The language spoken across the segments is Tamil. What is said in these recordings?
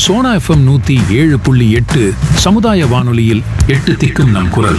சோனா எஃப்எம் நூத்தி ஏழு புள்ளி எட்டு சமுதாய வானொலியில் எட்டு திக்கும் நம் குரல்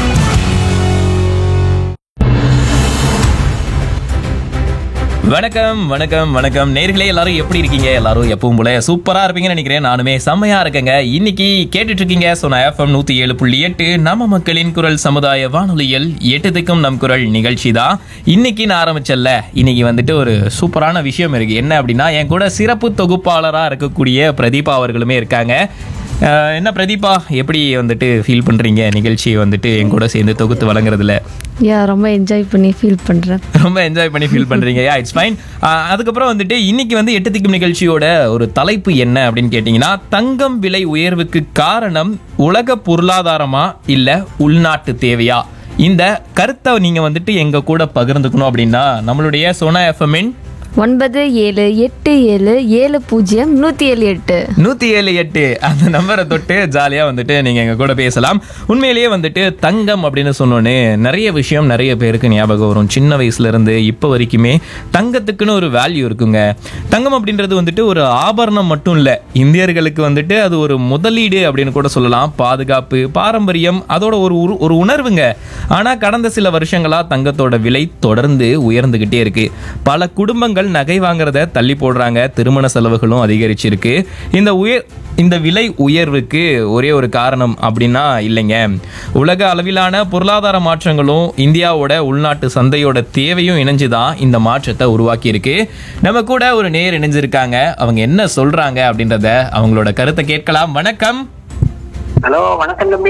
வணக்கம் வணக்கம் வணக்கம் நேர்களே எல்லாரும் எப்படி இருக்கீங்க எல்லாரும் எப்பவும் போல சூப்பரா இருப்பீங்கன்னு நினைக்கிறேன் நானுமே செம்மையா இருக்கேங்க இன்னைக்கு கேட்டுட்டு இருக்கீங்க சொன்ன எஃப்எம் நூத்தி ஏழு புள்ளி எட்டு நம்ம மக்களின் குரல் சமுதாய வானொலியில் எட்டு திக்கும் நம் குரல் நிகழ்ச்சி தான் இன்னைக்கு நான் ஆரம்பிச்சல்ல இன்னைக்கு வந்துட்டு ஒரு சூப்பரான விஷயம் இருக்கு என்ன அப்படின்னா என் கூட சிறப்பு தொகுப்பாளரா இருக்கக்கூடிய பிரதீபா அவர்களுமே இருக்காங்க அஹ், என்ன பிரதீபா எப்படி வந்துட்டு ஃபீல் பண்றீங்க நிகழ்ச்சியை வந்துட்டு என் கூட சேர்ந்து தொகுத்து வழங்குறதுல யா ரொம்ப என்ஜாய் பண்ணி ஃபீல் பண்ணுறேன் ரொம்ப என்ஜாய் பண்ணி ஃபீல் பண்றீங்க யா இட்ஸ் ஃபைன் அதுக்கப்புறம் வந்துட்டு இன்னைக்கு வந்து எட்டு திக்கும் நிகழ்ச்சியோட ஒரு தலைப்பு என்ன அப்படின்னு கேட்டிங்கன்னா தங்கம் விலை உயர்வுக்கு காரணம் உலக பொருளாதாரமா இல்ல உள்நாட்டு தேவையா இந்த கருத்தை நீங்க வந்துட்டு எங்க கூட பகிர்ந்துக்கணும் அப்படின்னா நம்மளுடைய சோனா எஃப்எம்மின் ஒன்பது ஏழு எட்டு ஏழு ஏழு பூஜ்ஜியம் நூற்றி ஏழு எட்டு நூத்தி ஏழு எட்டு அந்த நம்பரை தொட்டு ஜாலியா வந்துட்டு நீங்க எங்க கூட பேசலாம் உண்மையிலேயே வந்துட்டு தங்கம் அப்படின்னு சொன்னோன்னே நிறைய விஷயம் நிறைய பேருக்கு ஞாபகம் வரும் சின்ன வயசுல இருந்து இப்போ வரைக்குமே தங்கத்துக்குன்னு ஒரு வேல்யூ இருக்குங்க தங்கம் அப்படின்றது வந்துட்டு ஒரு ஆபரணம் மட்டும் இல்ல இந்தியர்களுக்கு வந்துட்டு அது ஒரு முதலீடு அப்படின்னு கூட சொல்லலாம் பாதுகாப்பு பாரம்பரியம் அதோட ஒரு உரு- ஒரு உணர்வுங்க ஆனா கடந்த சில வருஷங்களா தங்கத்தோட விலை தொடர்ந்து உயர்ந்துகிட்டே இருக்கு பல குடும்பங்கள் நகை வாங்குறத தள்ளி போடுறாங்க திருமண செலவுகளும் அதிகரிச்சிருக்கு இந்த உயர் இந்த விலை உயர்வுக்கு ஒரே ஒரு காரணம் அப்படின்னா இல்லைங்க உலக அளவிலான பொருளாதார மாற்றங்களும் இந்தியாவோட உள்நாட்டு சந்தையோட தேவையும் இணைஞ்சுதான் இந்த மாற்றத்தை உருவாக்கி இருக்கு நம்ம கூட ஒரு நேர் இணைஞ்சிருக்காங்க அவங்க என்ன சொல்றாங்க அப்படின்றத அவங்களோட கருத்தை கேட்கலாம் வணக்கம் ஹலோ வணக்கம் தம்பி